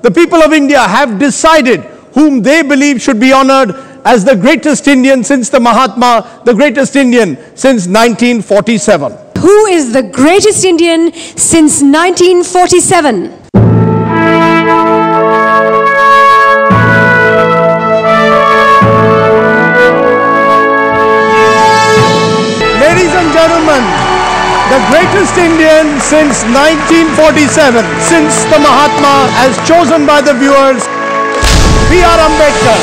the people of India have decided whom they believe should be honored as the greatest Indian since the Mahatma, the greatest Indian since 1947. Who is the greatest Indian since 1947? Ladies and gentlemen, the greatest Indian since 1947, since the Mahatma, as chosen by the viewers, B.R. Ambedkar.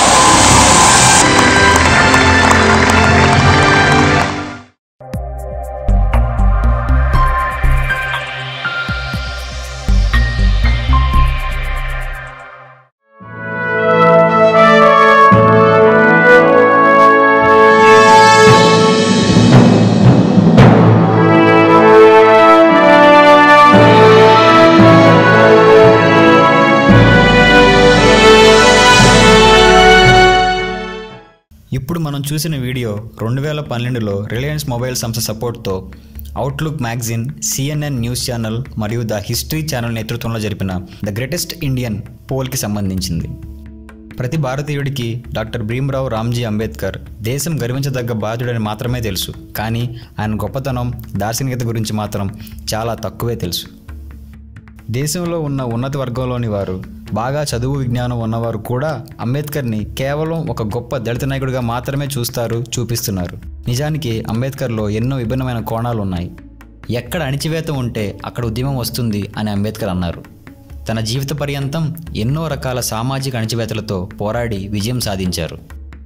ఇప్పుడు మనం చూసిన video రెండు వేల పన్నెండులో Reliance mobile సంస్థ సపోర్ట్తో Outlook magazine CNN news channel మరియు the History Channel నేతృత్వంలో జరిపిన ద గ్రేటెస్ట్ ఇండియన్ పోల్కి సంబంధించింది ప్రతి భారతీయుడికి డాక్టర్ భీమ్రావ్ రామ్జీ అంబేద్కర్ దేశం గర్వించదగ్గ బాధ్యుడని మాత్రమే తెలుసు కానీ ఆయన గొప్పతనం దార్శనికత గురించి మాత్రం చాలా తక్కువే తెలుసు దేశంలో ఉన్న ఉన్నత వర్గంలోని వారు బాగా చదువు విజ్ఞానం ఉన్నవారు కూడా అంబేద్కర్ని కేవలం ఒక గొప్ప దళిత నాయకుడిగా మాత్రమే చూస్తారు చూపిస్తున్నారు నిజానికి అంబేద్కర్లో ఎన్నో విభిన్నమైన కోణాలు ఉన్నాయి ఎక్కడ అణిచివేత ఉంటే అక్కడ ఉద్యమం వస్తుంది అని అంబేద్కర్ అన్నారు తన జీవిత పర్యంతం ఎన్నో రకాల సామాజిక అణిచివేతలతో పోరాడి విజయం సాధించారు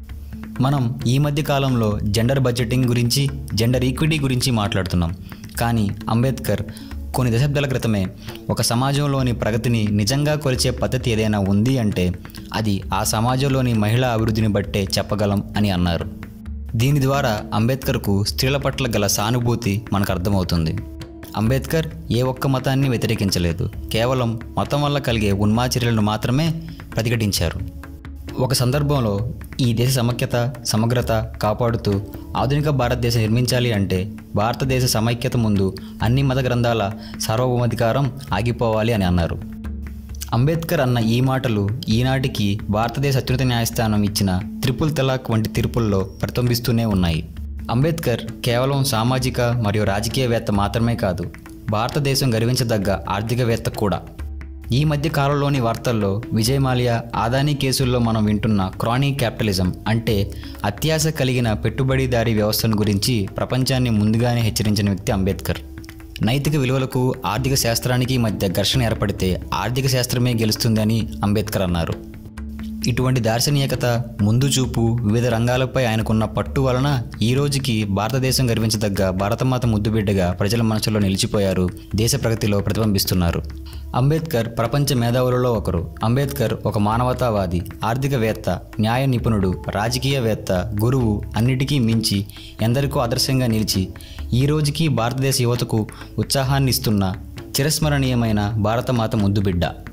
మనం ఈ మధ్య కాలంలో జెండర్ బడ్జెటింగ్ గురించి జెండర్ ఈక్విటీ గురించి మాట్లాడుతున్నాం కానీ అంబేద్కర్ కొన్ని దశాబ్దాల క్రితమే ఒక సమాజంలోని ప్రగతిని నిజంగా కొలిచే పద్ధతి ఏదైనా ఉంది అంటే అది ఆ సమాజంలోని మహిళా అభివృద్ధిని బట్టే చెప్పగలం అని అన్నారు దీని ద్వారా అంబేద్కర్కు స్త్రీల పట్ల గల సానుభూతి మనకు అర్థమవుతుంది అంబేద్కర్ ఏ ఒక్క మతాన్ని వ్యతిరేకించలేదు కేవలం మతం వల్ల కలిగే ఉన్మాచర్యలను మాత్రమే ప్రతిఘటించారు ఒక సందర్భంలో ఈ దేశ సమైక్యత సమగ్రత కాపాడుతూ ఆధునిక భారతదేశం నిర్మించాలి అంటే భారతదేశ సమైక్యత ముందు అన్ని మత గ్రంథాల సార్వభౌమాధికారం ఆగిపోవాలి అని అన్నారు అంబేద్కర్ అన్న ఈ మాటలు ఈనాటికి భారతదేశ అత్యున్నత న్యాయస్థానం ఇచ్చిన త్రిపుల్ తలాక్ వంటి తీర్పుల్లో ప్రతిబింబిస్తూనే ఉన్నాయి అంబేద్కర్ కేవలం సామాజిక మరియు రాజకీయవేత్త మాత్రమే కాదు భారతదేశం గర్వించదగ్గ ఆర్థికవేత్త కూడా ఈ మధ్య కాలంలోని వార్తల్లో విజయ్ మాల్యా ఆదానీ కేసుల్లో మనం వింటున్న క్రానిక్ క్యాపిటలిజం అంటే అత్యాశ కలిగిన పెట్టుబడిదారీ వ్యవస్థను గురించి ప్రపంచాన్ని ముందుగానే హెచ్చరించిన వ్యక్తి అంబేద్కర్ నైతిక విలువలకు ఆర్థిక శాస్త్రానికి మధ్య ఘర్షణ ఏర్పడితే ఆర్థిక శాస్త్రమే గెలుస్తుందని అంబేద్కర్ అన్నారు ఇటువంటి దార్శనికత ముందు చూపు వివిధ రంగాలపై ఆయనకున్న పట్టు వలన ఈ రోజుకి భారతదేశం గర్వించదగ్గ భారతమాత ముద్దుబిడ్డగా ప్రజల మనసులో నిలిచిపోయారు దేశ ప్రగతిలో ప్రతిబింబిస్తున్నారు అంబేద్కర్ ప్రపంచ మేధావులలో ఒకరు అంబేద్కర్ ఒక మానవతావాది ఆర్థికవేత్త న్యాయ నిపుణుడు రాజకీయవేత్త గురువు అన్నిటికీ మించి ఎందరికో ఆదర్శంగా నిలిచి ఈ రోజుకి భారతదేశ యువతకు ఉత్సాహాన్ని ఇస్తున్న చిరస్మరణీయమైన భారతమాత ముద్దుబిడ్డ